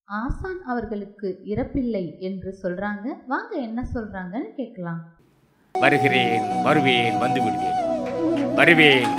ஆசான் அவர்களுக்கு இறப்பில்லை என்று சொல்றாங்க வாங்க என்ன சொல்றாங்கன்னு கேட்கலாம் வருகிறேன் வருவேன் வந்து விடுவேன் வருவேன்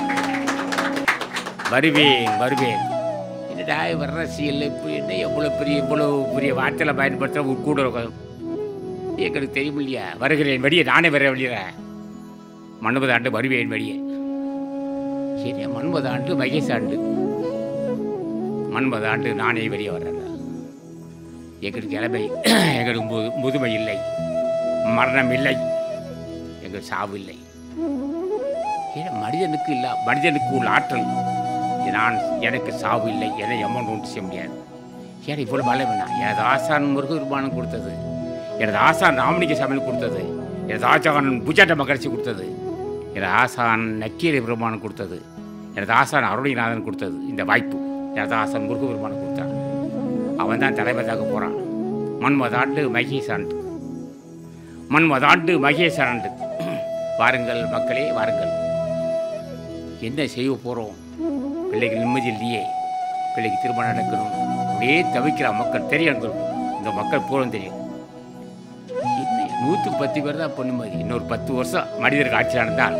வருவேன் வருவேன் என்னடா வர்ற அரசியல் இப்படி என்ன எவ்வளோ பெரிய இவ்வளோ பெரிய வார்த்தையில் பயன்படுத்துகிற ஒரு கூட இருக்கும் எங்களுக்கு தெரியும் இல்லையா வருகிறேன் வெளியே நானே வர வெளியே மன்மத ஆண்டு வருவேன் வெளியே சரியா மன்மத ஆண்டு மகேஷ் ஆண்டு மன்மத ஆண்டு நானே வெளியே வர்றேன் எங்களுக்கு இளமை எங்களுக்கு மு- முதுமை இல்லை மரணம் இல்லை எங்கள் சாவு இல்லை ஏன்னா மனிதனுக்கு இல்ல மனிதனுக்கு உள்ள ஆற்றல் நான் எனக்கு சாவு இல்லை என எமௌண்ட் ஒன்று செய்ய முடியாது ஏன்னா இவ்வளோ மழை வேணாம் எனது ஆசான் முருகபெருமானம் கொடுத்தது எனது ஆசான் ராமலிங்க சமையல் கொடுத்தது எனது ஆசான் புஜாட்ட மகரிஷி கொடுத்தது எனது ஆசான் நக்கீர பெருமானம் கொடுத்தது எனது ஆசான் அருணிநாதன் கொடுத்தது இந்த வாய்ப்பு எனது ஆசான் முருகபெருமானம் கொடுத்தான் அவன் தான் தலைவராக போகிறான் மன்மதாண்டு மகேஷ் ஆண்டு மன்மதாண்டு மகேஷ் ஆண்டு வாருங்கள் மக்களே வாருங்கள் என்ன செய்ய போகிறோம் பிள்ளைகள் நிம்மதி இல்லையே பிள்ளைக்கு திருமணம் நடக்கணும் அப்படியே தவிக்கிற மக்கள் தெரியும் எங்களுக்கு. இந்த மக்கள் பூரம் தெரியும் என்ன நூற்றுக்கு பத்து பேர் தான் பொண்ணுமதி இன்னொரு பத்து வருஷம் மனிதருக்கு ஆட்சி நடந்தால்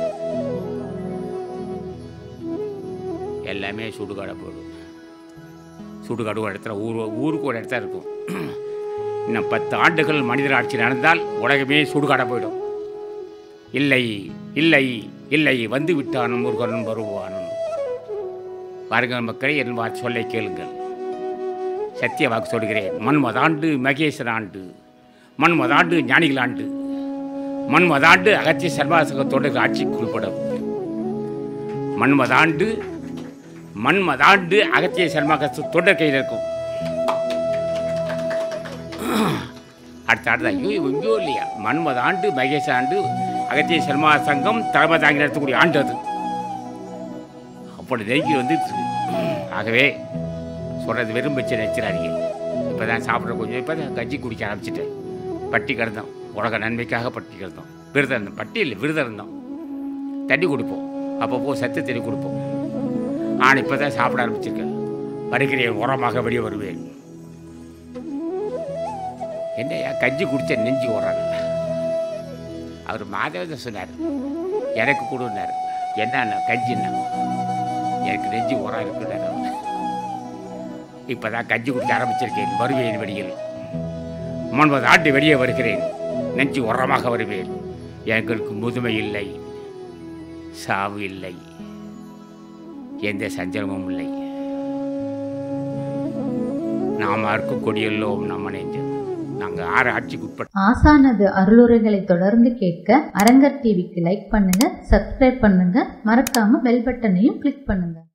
எல்லாமே சுடுகாட போயிடும் சுடுகாடு ஒரு இடத்துல ஊர் ஊருக்கு ஒரு இடத்துல இருக்கும் இன்னும் பத்து ஆண்டுகள் மனிதர் ஆட்சி நடந்தால் உலகமே சுடுகாட போயிடும் இல்லை இல்லை இல்லை வந்து விட்டான் முருகன் வருவான் பாருங்கள் மக்களே என் வாக்கு சொல்லை கேளுங்கள் சத்திய வாக்கு சொல்கிறேன் மண்மதாண்டு மகேசன் ஆண்டு மண்மதாண்டு ஞானிகள் ஆண்டு மண்மதாண்டு அகத்திய சர்வாசகத்தோடு ஆட்சிக்கு உட்படும் மண்மதாண்டு மண்மதாண்டு அகத்திய சர்மாகத்து தொடர் கையில் இருக்கும் அடுத்த ஆண்டு தான் ஐயோ எங்கேயோ இல்லையா மன்மத ஆண்டு மகேஷ் ஆண்டு அகத்திய சர்மா சங்கம் தலைமை தாங்கி நடத்தக்கூடிய ஆண்டு அது அப்படி நெருங்கி வந்துட்டு இருக்கு ஆகவே சொல்கிறது வெறும் வச்சு நினைச்சிடாதீங்க இப்போ தான் சாப்பிட்ற கொஞ்சம் இப்போ தான் கஞ்சி குடிக்க ஆரம்பிச்சிட்டேன் பட்டி கிடந்தோம் உலக நன்மைக்காக பட்டி கிடந்தோம் விரதம் இருந்தோம் பட்டி இல்லை விரதம் இருந்தோம் தண்ணி குடிப்போம் அப்பப்போ சத்து தண்ணி கொடுப்போம் நான் இப்போ தான் சாப்பிட ஆரம்பிச்சிருக்கேன் வருகிறேன் உரமாக வெளியே வருவேன் என்னையா கஞ்சி குடிச்ச நெஞ்சு ஓடுறாங்க அவர் மாதவன் சொன்னார் எனக்கு கொடுனார் என்ன கஞ்சின்னா எனக்கு நெஞ்சு ஓரம் இருக்குன்னார் அவர் இப்போ தான் கஞ்சி குடிக்க ஆரம்பிச்சிருக்கேன் வருவேன் வெளியில் ஒன்பது ஆண்டு வெளியே வருகிறேன் நெஞ்சு உரமாக வருவேன் எங்களுக்கு முதுமை இல்லை சாவு இல்லை எந்த சஞ்சலமும் இல்லை நாம் அறுக்கும் கொடியெல்லோம் நம்ம நெஞ்சம் நாங்கள் ஆறு ஆட்சிக்கு உட்பட்ட ஆசானது அருளுரைகளை தொடர்ந்து கேட்க அரங்கர் டிவிக்கு லைக் பண்ணுங்க சப்ஸ்கிரைப் பண்ணுங்க மறக்காம பெல் பட்டனையும் கிளிக் பண்ணுங்க